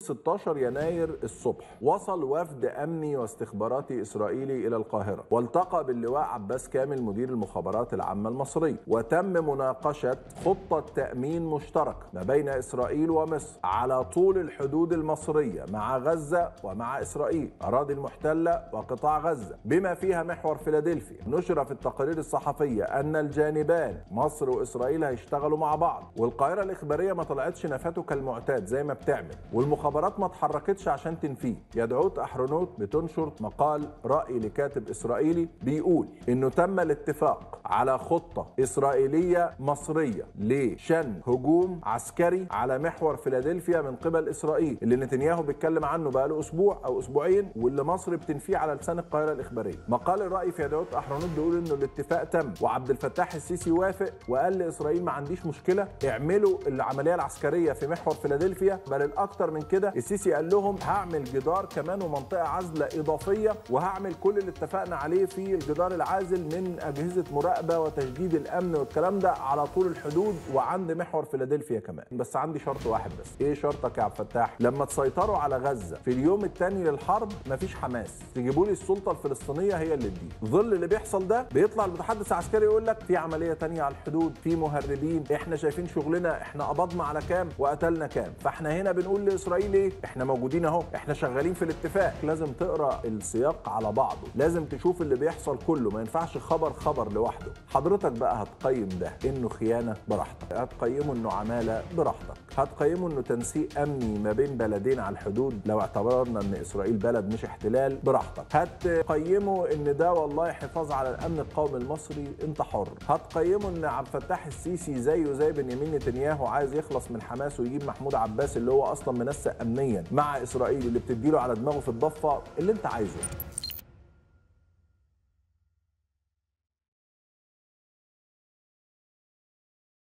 16 يناير الصبح وصل وفد امني واستخباراتي اسرائيلي الى القاهره والتقى باللواء عباس كامل مدير المخابرات العامه المصريه وتم مناقشه خطه تامين مشترك ما بين اسرائيل ومصر على طول الحدود المصريه مع غزه ومع اسرائيل اراضي المحتله وقطاع غزه بما فيها محور فيلادلفيا نشر في التقارير الصحفيه ان الجانبان مصر واسرائيل هيشتغلوا مع بعض والقاهره الاخباريه ما طلعتش نفته كالمعتاد زي ما بتعمل والمخابرات ما اتحركتش عشان تنفيه يدعوت احرنوت بتنشر مقال راي لكاتب اسرائيلي بيقول انه تم الاتفاق على خطه اسرائيليه مصريه لشن هجوم عسكري على محور فيلادلفيا من قبل اسرائيل اللي نتنياهو بيتكلم عنه بقاله اسبوع او اسبوعين واللي مصر بتنفيه على لسان القاهره الاخباريه مقال الراي في يدعوت احرنوت بيقول انه الاتفاق تم وعبد الفتاح السيسي وافق وقال لاسرائيل ما عنديش مشكله اعملوا العمليه العسكريه في محور فيلادلفيا بل الاكثر من كده السيسي قال لهم هعمل جدار كمان ومنطقه عازله اضافيه وهعمل كل اللي اتفقنا عليه في الجدار العازل من اجهزه مراقبه وتشديد الامن والكلام ده على طول الحدود وعند محور فيلادلفيا كمان بس عندي شرط واحد بس ايه شرطك يا عبد الفتاح لما تسيطروا على غزه في اليوم الثاني للحرب مفيش حماس تجيبوا لي السلطه الفلسطينيه هي اللي تدي ظل اللي بيحصل ده بيطلع المتحدث العسكري يقول لك في عمليه ثانيه على الحدود في مهربين احنا شايفين شغلنا احنا قبضنا على كام وقتلنا كام فاحنا هنا بنقول لاسرائيل ايه احنا موجودين اهو احنا شغالين في الاتفاق لازم تقرا السياق على بعضه لازم تشوف اللي بيحصل كله ما ينفعش خبر خبر لوحده حضرتك بقى هتقيم ده انه خيانه براحتك هتقيمه انه عماله براحتك هتقيمه انه تنسيق امني ما بين بلدين على الحدود لو اعتبرنا ان اسرائيل بلد مش احتلال براحتك هتقيمه ان ده والله حفاظ على الامن القومي المصري انت حر هتقيمه ان عبد الفتاح السيسي زيه زي بنيامين نتنياهو عايز يخلص من حماس ويجيب محمود عباس اللي هو اصلا منسق امنيا مع اسرائيل اللي بتديله على دماغه في الضفه اللي انت عايزه